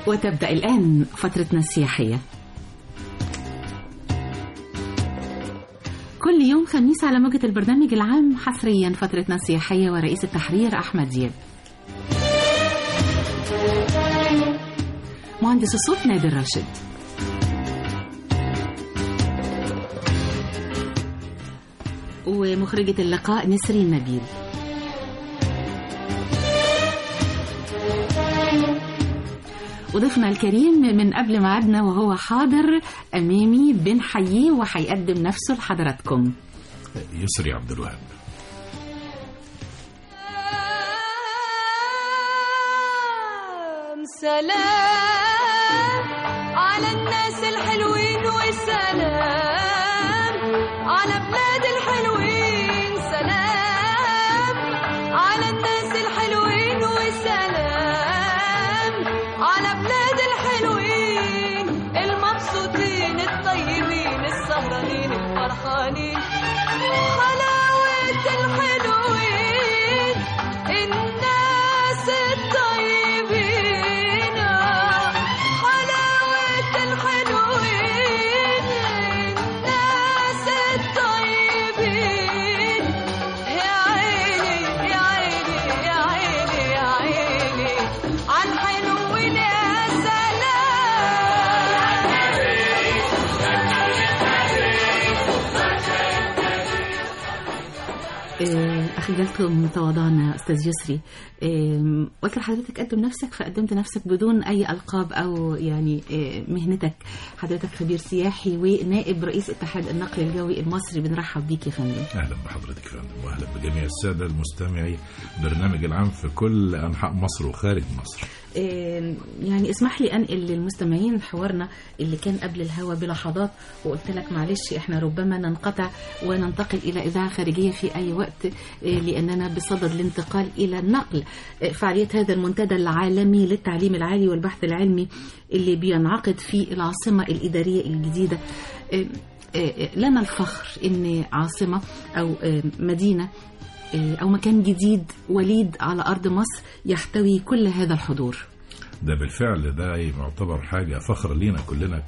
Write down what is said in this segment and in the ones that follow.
وتبدأ الآن فترتنا السياحية كل يوم خميس على موجة البرنامج العام حصريا فترتنا السياحية ورئيس التحرير أحمد دياب مهندس الصوت نادر راشد ومخرجة اللقاء نسرين نبيل وضيفنا الكريم من قبل ميعادنا وهو حاضر أمامي بنحييه وهيقدم نفسه لحضراتكم يسري عبد الوهاب سلام على الناس الحلوين والسلام على بلاد الحلوين سلام على الناس الحلوين والسلام على بلاد الحلوين المبسوطين الطيبين السهرانين الفرحانين حلاوة الحلوين الناس الطيبين حلاوة الحلوين الناس الطيبين يا عيني يا عيني يا عيني يا عيني عالحلوين يا آه، أخجلتم تواضعنا أستاذ يسري آه، قلت لحضرتك قدم نفسك فقدمت نفسك بدون أي ألقاب أو يعني آه، مهنتك حضرتك خبير سياحي ونائب رئيس اتحاد النقل الجوي المصري بنرحب بيك يا فندم اهلا بحضرتك يا فندم واهلا بجميع الساده المستمعي برنامج العام في كل انحاء مصر وخارج مصر آه، يعني اسمح لي انقل للمستمعين حوارنا اللي كان قبل الهوا بلحظات وقلت لك معلش احنا ربما ننقطع وننتقل الى اذاعه خارجيه في اي وقت آه، لاننا بصدد الانتقال الى النقل آه، فعاليه هذا المنتدى العالمي للتعليم العالي والبحث العلمي اللي بينعقد في العاصمه الاداريه الجديده آه، آه، لنا الفخر ان عاصمه او آه، مدينه أو مكان جديد وليد على أرض مصر يحتوي كل هذا الحضور ده بالفعل ده يعتبر حاجه فخر لينا كلنا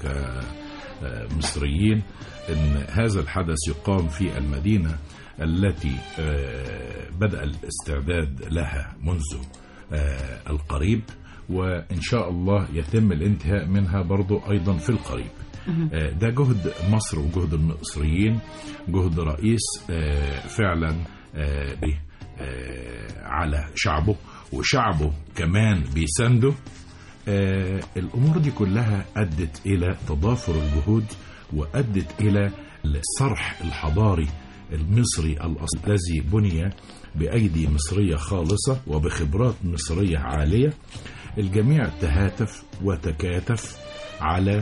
كمصريين ان هذا الحدث يقام في المدينه التي آه، بدا الاستعداد لها منذ آه، القريب وان شاء الله يتم الانتهاء منها برضو ايضا في القريب آه، ده جهد مصر وجهد المصريين جهد رئيس آه، فعلا آه، به آه، على شعبه وشعبه كمان بيسنده آه، الامور دي كلها ادت الى تضافر الجهود وادت الى الصرح الحضاري المصري الاصلي الذي بني بايدي مصريه خالصه وبخبرات مصريه عاليه الجميع تهاتف وتكاتف على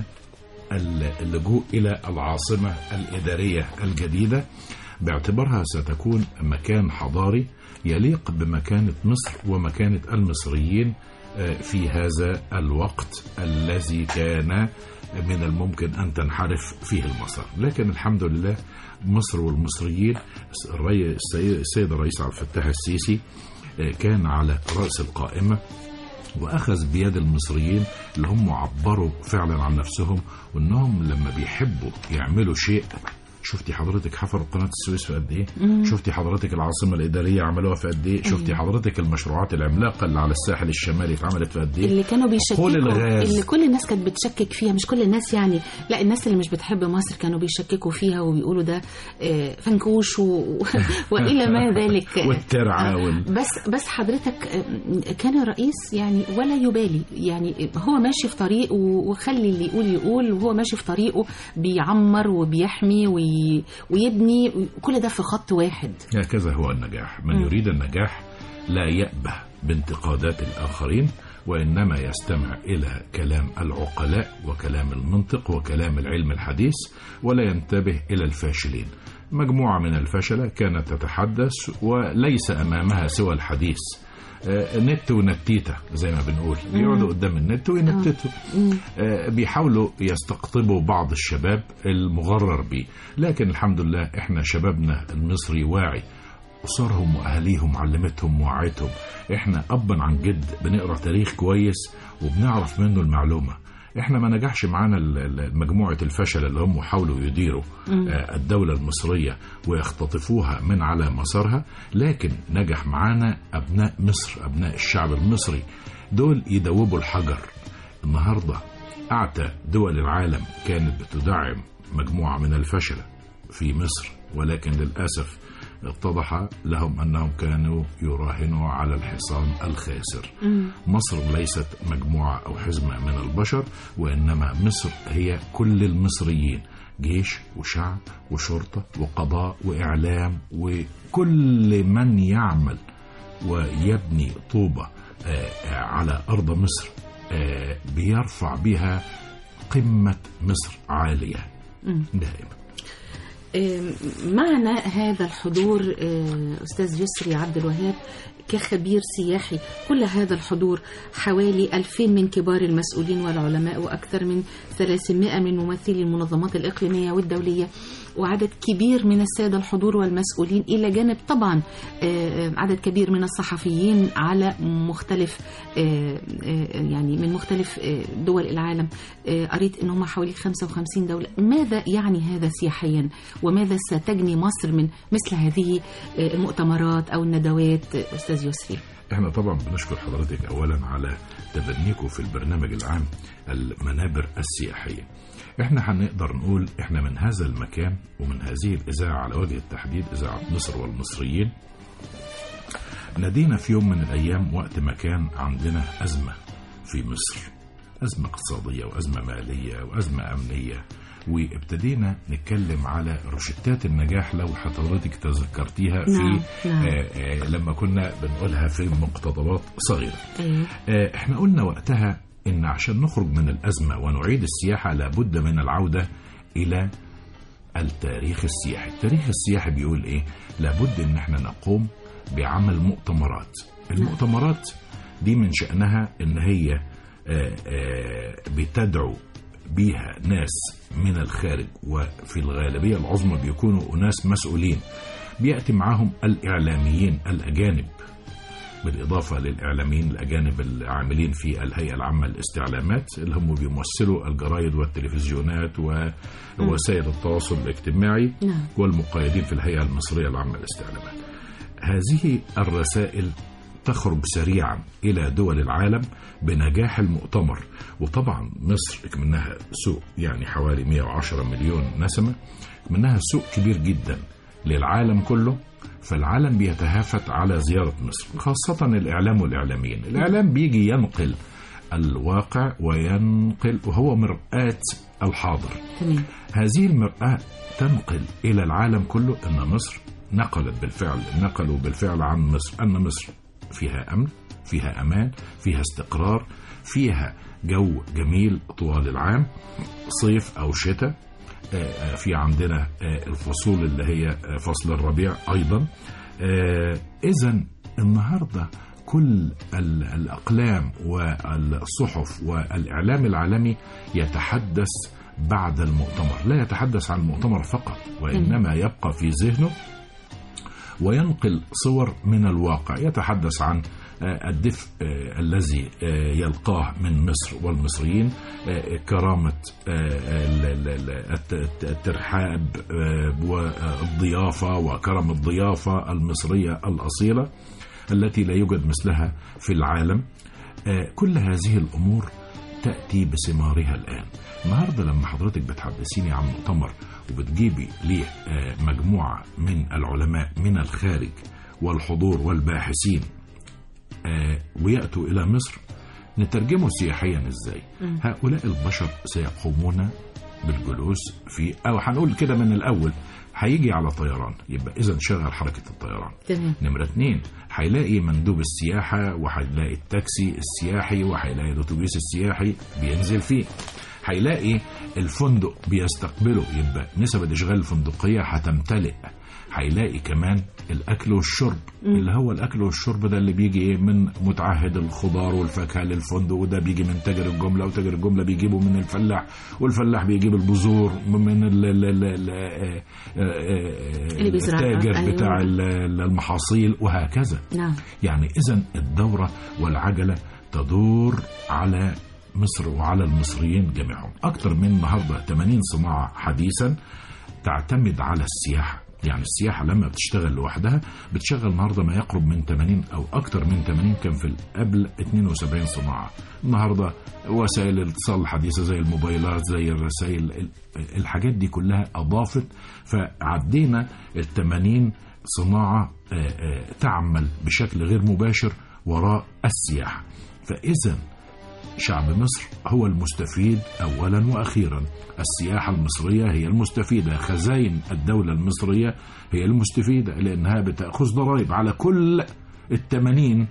اللجوء الى العاصمه الاداريه الجديده باعتبارها ستكون مكان حضاري يليق بمكانه مصر ومكانه المصريين آه، في هذا الوقت الذي كان من الممكن ان تنحرف فيه المسار، لكن الحمد لله مصر والمصريين الري- السيد السيد الرئيس عبد الفتاح السيسي آه، كان على راس القائمه واخذ بيد المصريين اللي هم عبروا فعلا عن نفسهم وانهم لما بيحبوا يعملوا شيء شفتي حضرتك حفروا قناه السويس في قد ايه؟ شفتي حضرتك العاصمه الاداريه عملوها في قد ايه؟ شفتي حضرتك المشروعات العملاقه اللي على الساحل الشمالي اتعملت في قد ايه؟ اللي كانوا بيشككوا حقول الغاز. اللي كل الناس كانت بتشكك فيها مش كل الناس يعني لا الناس اللي مش بتحب مصر كانوا بيشككوا فيها وبيقولوا ده آه، فنكوش و... والى ما ذلك والترعه وال... بس بس حضرتك آه، كان الرئيس يعني ولا يبالي يعني هو ماشي في طريق و- وخلي اللي يقول يقول وهو ماشي في طريقه بيعمر وبيحمي وي... ويبني كل ده في خط واحد هكذا هو النجاح من يريد النجاح لا يأبه بانتقادات الآخرين وإنما يستمع إلى كلام العقلاء وكلام المنطق وكلام العلم الحديث ولا ينتبه إلى الفاشلين مجموعة من الفشلة كانت تتحدث وليس أمامها سوى الحديث آه، نت ونتيته زي ما بنقول بيقعدوا قدام النت وينتتوا آه، بيحاولوا يستقطبوا بعض الشباب المغرر بيه لكن الحمد لله احنا شبابنا المصري واعي أسرهم وأهاليهم علمتهم ووعيتهم إحنا أبا عن جد بنقرأ تاريخ كويس وبنعرف منه المعلومة احنا ما نجحش معانا ال- ال- مجموعة الفشل اللي هم حاولوا يديروا آه، الدولة المصرية ويختطفوها من على مسارها لكن نجح معانا أبناء مصر أبناء الشعب المصري دول يدوبوا الحجر النهاردة أعتى دول العالم كانت بتدعم مجموعة من الفشل في مصر ولكن للأسف اتضح لهم أنهم كانوا يراهنوا على الحصان الخاسر مصر ليست مجموعة أو حزمة من البشر وإنما مصر هي كل المصريين جيش وشعب وشرطة وقضاء وإعلام وكل من يعمل ويبني طوبة آه، آه، على أرض مصر آه، بيرفع بها قمة مصر عالية دائما آم، معنا هذا الحضور آه، أستاذ يسري عبد الوهاب كخبير سياحي كل هذا الحضور حوالي 2000 من كبار المسؤولين والعلماء وأكثر من 300 من ممثلي المنظمات الإقليمية والدولية وعدد كبير من السادة الحضور والمسؤولين إلى جانب طبعا آه، عدد كبير من الصحفيين على مختلف آه، آه، يعني من مختلف آه، دول العالم آه، قريت ان هم حوالي 55 دولة ماذا يعني هذا سياحيا وماذا ستجني مصر من مثل هذه آه، المؤتمرات او الندوات آه، استاذ يسري احنا طبعا بنشكر حضرتك اولا على تبنيكم في البرنامج العام المنابر السياحيه احنا هنقدر نقول احنا من هذا المكان ومن هذه الاذاعه على وجه التحديد اذاعه مصر والمصريين نادينا في يوم من الايام وقت ما كان عندنا ازمه في مصر ازمه اقتصاديه وازمه ماليه وازمه امنيه وابتدينا نتكلم على روشتات النجاح لو حضرتك تذكرتيها في نعم، نعم. آه آه لما كنا بنقولها في مقتطبات صغيره ايوه آه، احنا قلنا وقتها ان عشان نخرج من الازمه ونعيد السياحه لابد من العوده الى التاريخ السياحي التاريخ السياحي بيقول ايه لابد ان احنا نقوم بعمل مؤتمرات المؤتمرات دي من شأنها ان هي آه، آه، بتدعو بيها ناس من الخارج وفي الغالبية العظمى بيكونوا ناس مسؤولين بيأتي معاهم الإعلاميين الأجانب بالإضافة للإعلاميين الأجانب العاملين في الهيئة العامة للاستعلامات اللي هم بيمثلوا الجرايد والتلفزيونات ووسائل التواصل الاجتماعي نعم. والمقيدين في الهيئة المصرية العامة للاستعلامات هذه الرسائل تخرج سريعا إلى دول العالم بنجاح المؤتمر وطبعا مصر منها سوق يعني حوالي 110 مليون نسمة منها سوق كبير جدا للعالم كله فالعالم بيتهافت على زيارة مصر خاصة الإعلام والإعلاميين الإعلام بيجي ينقل الواقع وينقل وهو مرآة الحاضر تمام هذه المرآة تنقل إلى العالم كله أن مصر نقلت بالفعل نقلوا بالفعل عن مصر أن مصر فيها أمن فيها أمان فيها استقرار فيها جو جميل طوال العام صيف أو شتاء آه، آه، في عندنا آه، الفصول اللي هي آه، فصل الربيع أيضا إذا النهاردة كل ال- الأقلام والصحف والإعلام العالمي يتحدث بعد المؤتمر لا يتحدث عن المؤتمر فقط وإنما يبقى في ذهنه وينقل صور من الواقع يتحدث عن آه، الدفء آه، الذي آه، يلقاه من مصر والمصريين آه، كرامة آه، ال- ال- ال- الت- الت- الترحاب آه، والضيافة وكرم الضيافة المصرية الأصيلة التي لا يوجد مثلها في العالم آه، كل هذه الأمور تأتي بثمارها الآن النهاردة لما حضرتك بتحدثيني عن مؤتمر وبتجيبي ليه آه، مجموعة من العلماء من الخارج والحضور والباحثين آه، ويأتوا إلى مصر نترجمه سياحيا إزاي هؤلاء البشر سيقومون بالجلوس في أو هنقول كده من الأول هيجي على طيران يبقى إذا شغل حركة الطيران تمام نمرة اتنين هيلاقي مندوب السياحة وهيلاقي التاكسي السياحي وهيلاقي الأتوبيس السياحي بينزل فيه هيلاقي الفندق بيستقبله يبقى نسب الاشغال الفندقيه هتمتلئ هيلاقي كمان الاكل والشرب اللي هو الاكل والشرب ده اللي بيجي ايه من متعهد الخضار والفاكهه للفندق وده بيجي من تاجر الجمله وتاجر الجمله بيجيبه من الفلاح والفلاح بيجيب البذور من ال ال ال ال آه، آه، آه، اللي بيزرعها، التاجر أيوة. بتاع ال- ال- المحاصيل وهكذا نعم يعني إذا الدورة والعجلة تدور على مصر وعلى المصريين جميعهم أكثر من النهاردة 80 صناعة حديثا تعتمد على السياحة يعني السياحة لما بتشتغل لوحدها بتشغل النهاردة ما يقرب من 80 أو أكثر من 80 كان في قبل 72 صناعة النهاردة وسائل الاتصال الحديثة زي الموبايلات زي الرسائل ال- الحاجات دي كلها أضافت فعدينا ال 80 صناعة آه، آه، تعمل بشكل غير مباشر وراء السياحة فإذا شعب مصر هو المستفيد أولا وأخيرا السياحة المصرية هي المستفيدة خزائن الدولة المصرية هي المستفيدة لأنها بتأخذ ضرائب على كل الثمانين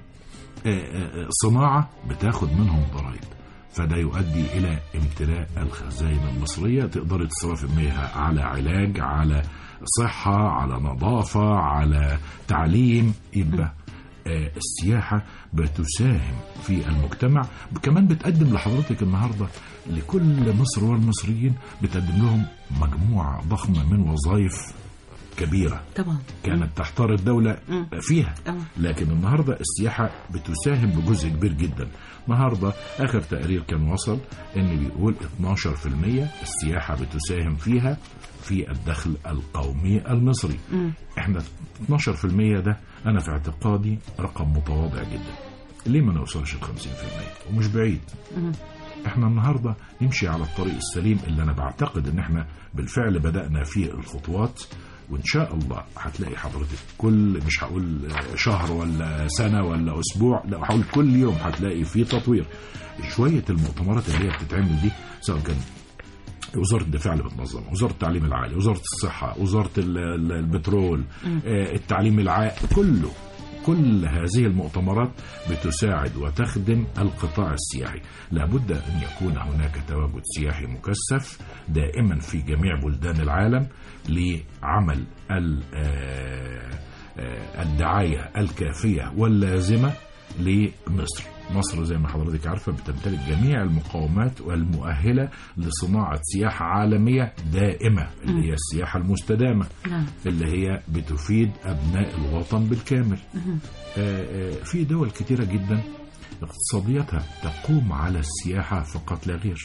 صناعة بتاخد منهم ضرائب فده يؤدي إلى امتلاء الخزائن المصرية تقدر تصرف منها على علاج على صحة على نظافة على تعليم يبقى آه، السياحة بتساهم في المجتمع كمان بتقدم لحضرتك النهاردة لكل مصر والمصريين بتقدم لهم مجموعة ضخمة من وظائف كبيرة طبعا كانت تحتار الدولة مم. فيها آه. لكن النهاردة السياحة بتساهم بجزء كبير جدا النهاردة آخر تقرير كان وصل إن بيقول 12% السياحة بتساهم فيها في الدخل القومي المصري مم. احنا 12% ده أنا في اعتقادي رقم متواضع جدا ليه ما نوصلش ل 50% ومش بعيد مم. احنا النهارده نمشي على الطريق السليم اللي انا بعتقد ان احنا بالفعل بدانا فيه الخطوات وان شاء الله هتلاقي حضرتك كل مش هقول شهر ولا سنه ولا اسبوع لا هقول كل يوم هتلاقي فيه تطوير شويه المؤتمرات اللي هي بتتعمل دي سواء كان وزارة الدفاع اللي بتنظمها وزارة التعليم العالي وزارة الصحة وزارة ال- ال- البترول آه، التعليم العالي كله كل هذه المؤتمرات بتساعد وتخدم القطاع السياحي لابد أن يكون هناك تواجد سياحي مكثف دائما في جميع بلدان العالم لعمل ال- آه، آه، الدعاية الكافية واللازمة لمصر مصر زي ما حضرتك عارفة بتمتلك جميع المقومات والمؤهلة لصناعة سياحة عالمية دائمة اللي هي السياحة المستدامة نعم اللي هي بتفيد أبناء الوطن بالكامل آه، آه، في دول كتيرة جدا اقتصادياتها تقوم على السياحة فقط لا غير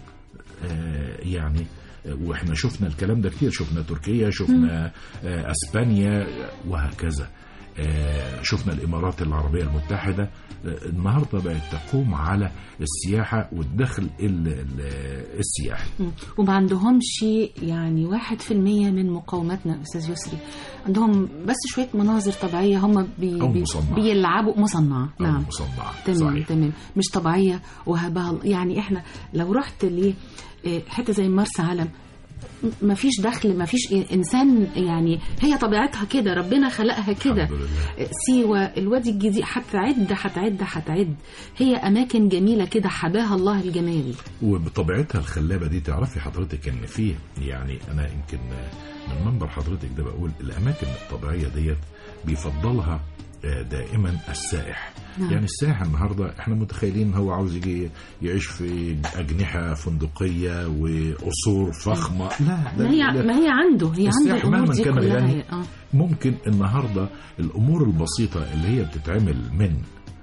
آه، يعني آه، واحنا شفنا الكلام ده كتير شفنا تركيا شفنا آه، اسبانيا وهكذا آه، شفنا الامارات العربيه المتحده آه، النهارده بقت تقوم على السياحه والدخل ال- ال- السياحي مم. وما عندهمش يعني واحد في المية من مقاوماتنا أستاذ يسري عندهم بس شوية مناظر طبيعية هم بي أو بي مصنعة. بيلعبوا مصنعة او نعم مصنعه تمام صحيح تمام مش طبيعية وهبها يعني احنا لو رحت ل آه، حتة زي مرسى علم م- مفيش دخل مفيش إيه- انسان يعني هي طبيعتها كده ربنا خلقها كده الحمد لله سيوة الوادي الجديد هتعد هتعد هتعد هي أماكن جميلة كده حباها الله الجمال وبطبيعتها الخلابه دي تعرفي حضرتك ان فيه يعني انا يمكن من منبر حضرتك ده بقول الاماكن الطبيعيه ديت بيفضلها آه، دائما السائح نعم. يعني السائح النهارده احنا متخيلين ان هو عاوز يجي يعيش في اجنحه فندقيه وقصور فخمه لا ده- ما هي ده- ما هي عنده هي عنده السياح الأمور مهما دي كان كلها غني اه ممكن النهارده الامور البسيطه اللي هي بتتعمل من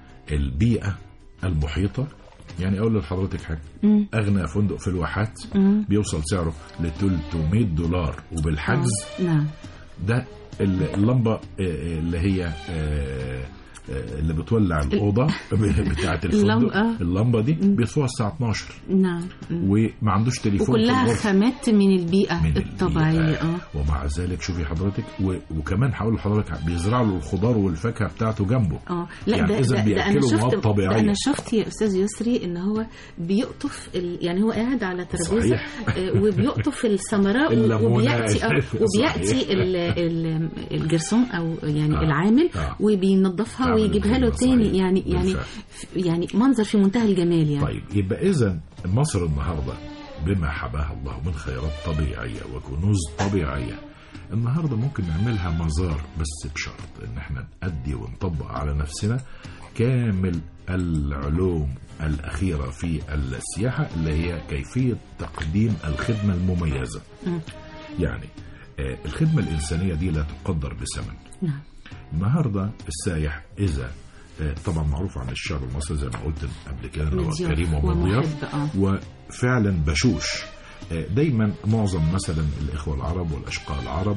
البيئه المحيطه يعني اقول لحضرتك حاجه مم. اغنى فندق في الواحات مم. بيوصل سعره ل 300 دولار وبالحجز آه. نعم ده ال- اللمبه آه، آه، اللي هي آه، آه، اللي بتولع الاوضه بتاعه الفندق اللمبة. اللمبه دي بيطفوها الساعه 12 نعم مم. وما عندوش تليفون في وكلها الغرفه خامات من البيئة من الطبيعية البيئة. اه ومع ذلك شوفي حضرتك و... وكمان هقول لحضرتك بيزرعوا له الخضار والفاكهه بتاعته جنبه اه لا يعني ده, إذا ده, ده انا بيأكلوا مواد شفت ده طبيعية. انا شفت يا استاذ يسري ان هو بيقطف ال... يعني هو قاعد على ترابيزه صحيح. آه، وبيقطف الثمراء الليمونة. وبياتي آه، صحيح. وبياتي ال... ال... الجرسون او يعني آه. العامل آه. وبينظفها تعمل ويجيبها له الخدمة، تاني صحيح. يعني يعني بالفعل. يعني منظر في منتهى الجمال يعني طيب يبقى اذا مصر النهارده بما حباها الله من خيرات طبيعية وكنوز طبيعية النهاردة ممكن نعملها مزار بس بشرط ان احنا نأدي ونطبق على نفسنا كامل العلوم الأخيرة في السياحة اللي هي كيفية تقديم الخدمة المميزة مم. يعني آه، الخدمة الإنسانية دي لا تقدر بثمن نعم النهارده السايح اذا آه، طبعا معروف عن الشعب المصري زي ما قلت قبل كده ان هو مضياف كريم ومضياف ومحب، آه. وفعلا بشوش آه، دايما معظم مثلا الاخوه العرب والاشقاء العرب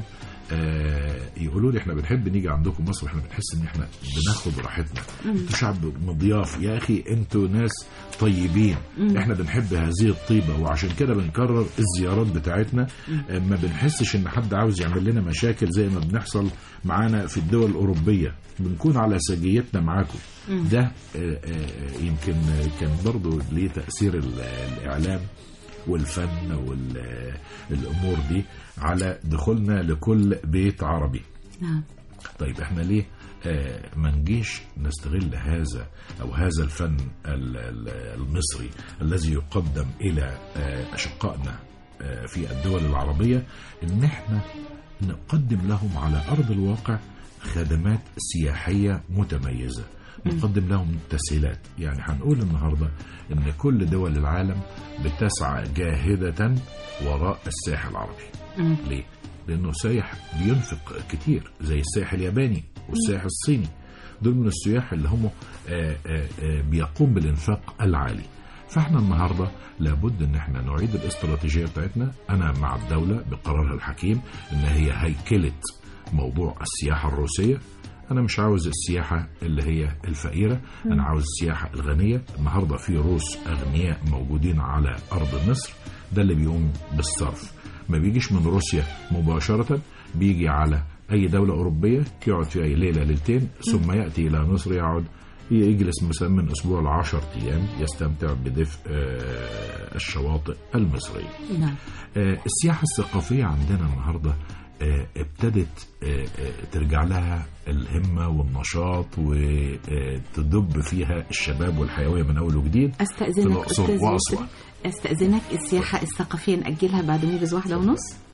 آه، يقولوا لي احنا بنحب نيجي عندكم مصر احنا بنحس ان احنا بناخد راحتنا انتوا شعب مضياف يا اخي انتوا ناس طيبين احنا بنحب هذه الطيبه وعشان كده بنكرر الزيارات بتاعتنا آه، ما بنحسش ان حد عاوز يعمل لنا مشاكل زي ما بنحصل معانا في الدول الاوروبيه بنكون على سجيتنا معاكم ده آه، آه، يمكن كان برضو ليه تاثير ال- الاعلام والفن والامور دي على دخولنا لكل بيت عربي نعم طيب احنا ليه آه، ما نجيش نستغل هذا او هذا الفن ال- ال- المصري الذي يقدم الى آه، اشقائنا آه، في الدول العربيه ان احنا نقدم لهم على ارض الواقع خدمات سياحيه متميزه نقدم لهم تسهيلات يعني هنقول النهارده ان كل دول العالم بتسعى جاهده وراء الساحل العربي مم. ليه؟ لأنه سايح بينفق كتير زي السائح الياباني والسائح الصيني دول من السياح اللي هم آه، آه، آه، بيقوم بالإنفاق العالي فاحنا النهاردة لابد ان احنا نعيد الاستراتيجية بتاعتنا انا مع الدولة بقرارها الحكيم ان هي هيكلة موضوع السياحة الروسية انا مش عاوز السياحة اللي هي الفقيرة انا عاوز السياحة الغنية النهاردة في روس اغنياء موجودين على ارض مصر ده اللي بيقوم بالصرف ما بيجيش من روسيا مباشرة بيجي على أي دولة أوروبية يقعد فيها ليلة ليلتين ثم يأتي إلى مصر يقعد يجلس مثلا من أسبوع لعشر أيام يستمتع بدفء آه، الشواطئ المصرية نعم آه، السياحة الثقافية عندنا النهاردة آه، ابتدت آه، آه، ترجع لها الهمة والنشاط وتدب فيها الشباب والحيوية من أول وجديد في استاذنك الأقصر استاذ وأسوان يوسف استاذنك السياحه الثقافيه ناجلها بعد موجز واحده ونص